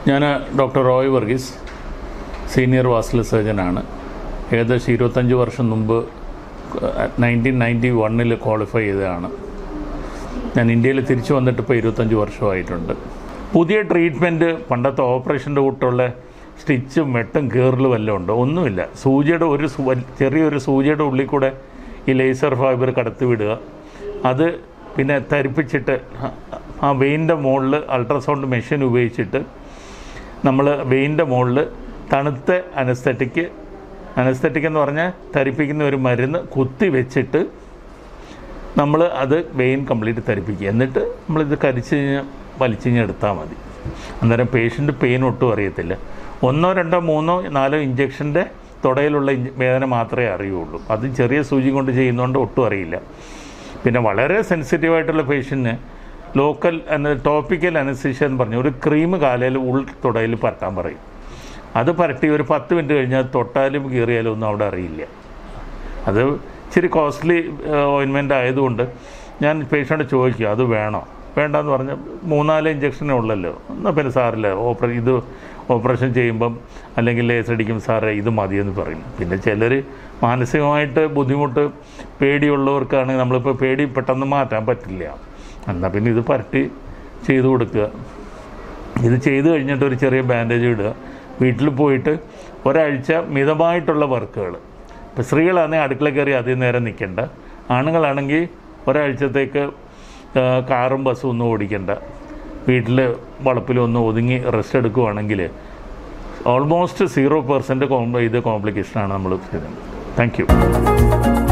ഞാൻ doctor Roy Varghese senior vascular സർജനാണ് ഏകദേശം ഇരുപത്തഞ്ച് വർഷം മുമ്പ് നയൻറ്റീൻ നയൻറ്റി വണ്ണിൽ ക്വാളിഫൈ ചെയ്തതാണ് ഞാൻ ഇന്ത്യയിൽ തിരിച്ചു വന്നിട്ട് ഇപ്പോൾ ഇരുപത്തഞ്ച് വർഷമായിട്ടുണ്ട് പുതിയ ട്രീറ്റ്മെൻറ്റ് പണ്ടത്തെ ഓപ്പറേഷൻ്റെ കൂട്ടുള്ള സ്റ്റിച്ചും വെട്ടും കീറലും വല്ലതും ഉണ്ടോ ഒന്നുമില്ല സൂചിയുടെ ഒരു സു- വൽ- ചെറിയൊരു സൂചിയുടെ ഉള്ളിൽ കൂടെ ഈ ലേസർ ഫൈബർ കടത്തി വിടുക അത് പിന്നെ തരിപ്പിച്ചിട്ട് ആ- ആ വെയിൻ്റെ മുകളിൽ അൾട്രാസൗണ്ട് മെഷീൻ ഉപയോഗിച്ചിട്ട് നമ്മൾ വെയിൻ്റെ മുകളിൽ തണുത്ത അനസ്തറ്റിക് അനസ്തറ്റിക് എന്ന് പറഞ്ഞാൽ തരിപ്പിക്കുന്ന ഒരു മരുന്ന് കുത്തി വെച്ചിട്ട് നമ്മൾ അത് വെയിൻ കംപ്ലീറ്റ് തരിപ്പിക്കുക എന്നിട്ട് നമ്മളിത് കരിച്ച് കഴിഞ്ഞ് വലിച്ചു കഴിഞ്ഞ് എടുത്താൽ മതി അന്നേരം പേഷ്യൻ്റ് പെയിൻ ഒട്ടും അറിയത്തില്ല ഒന്നോ രണ്ടോ മൂന്നോ നാലോ ഇഞ്ചക്ഷൻ്റെ തുടയിലുള്ള ഇഞ്ച- വേദന മാത്രമേ അറിയുള്ളൂ അത് ചെറിയ സൂചി കൊണ്ട് ചെയ്യുന്നതുകൊണ്ട് ഒട്ടും അറിയില്ല പിന്നെ വളരെ സെൻസിറ്റീവ് ആയിട്ടുള്ള പേഷ്യൻറ്റിന് ലോക്കൽ ടോപ്പിക്കൽ അനസ്തീഷ്യ എന്ന് പറഞ്ഞ ഒരു ക്രീം കാലയിൽ ഉൾ തുടയിൽ പരത്താൻ പറയും അത് പരട്ടി ഒരു പത്ത് മിനിറ്റ് കഴിഞ്ഞാൽ തൊട്ടാലും കീറിയാലും ഒന്നും അവിടെ അറിയില്ല അത് ഇച്ചിരി കോസ്റ്റ്ലി ഓയിൻമെൻ്റ് ആയതുകൊണ്ട് ഞാൻ പേഷ്യൻ്റ് ചോദിക്കും അത് വേണോ വേണ്ടെന്ന് പറഞ്ഞ് മൂന്നാല് ഇഞ്ചക്ഷനേ ഉള്ളല്ലോ എന്നാൽ പിന്നെ സാറില്ല ഓപ്പറ ഇത് ഓപ്പറേഷൻ ചെയ്യുമ്പം അല്ലെങ്കിൽ ലേസ് അടിക്കും സാറേ ഇത് മതിയെന്ന് പറയും പിന്നെ ചിലർ മാനസികമായിട്ട് ബുദ്ധിമുട്ട് പേടിയുള്ളവർക്കാണെങ്കിൽ നമ്മളിപ്പോൾ പേടി പെട്ടെന്ന് മാറ്റാൻ പറ്റില്ല എന്നാൽ പിന്നെ ഇത് പരട്ടി ചെയ്തു കൊടുക്കുക ഇത് ചെയ്ത് കഴിഞ്ഞിട്ട് ഒരു ചെറിയ ബാൻഡേജ് ഇടുക വീട്ടിൽ പോയിട്ട് ഒരാഴ്ച മിതമായിട്ടുള്ള വർക്കുകൾ ഇപ്പോൾ സ്ത്രീകളാണെങ്കിൽ അടുക്കള കയറി അധികം നേരം നിൽക്കേണ്ട ആണുങ്ങളാണെങ്കിൽ ഒരാഴ്ചത്തേക്ക് ആ, കാറും ബസ്സും ഒന്നും ഓടിക്കണ്ട വീട്ടിൽ വളപ്പിലൊന്ന് ഒതുങ്ങി റെസ്റ്റ് എടുക്കുവാണെങ്കിൽ ഓൾമോസ്റ്റ് സീറോ പെർസെൻറ്റ് ഇത് കോംപ്ലിക്കേഷനാണ് നമ്മൾ ചെയ്യുന്നത് താങ്ക് യു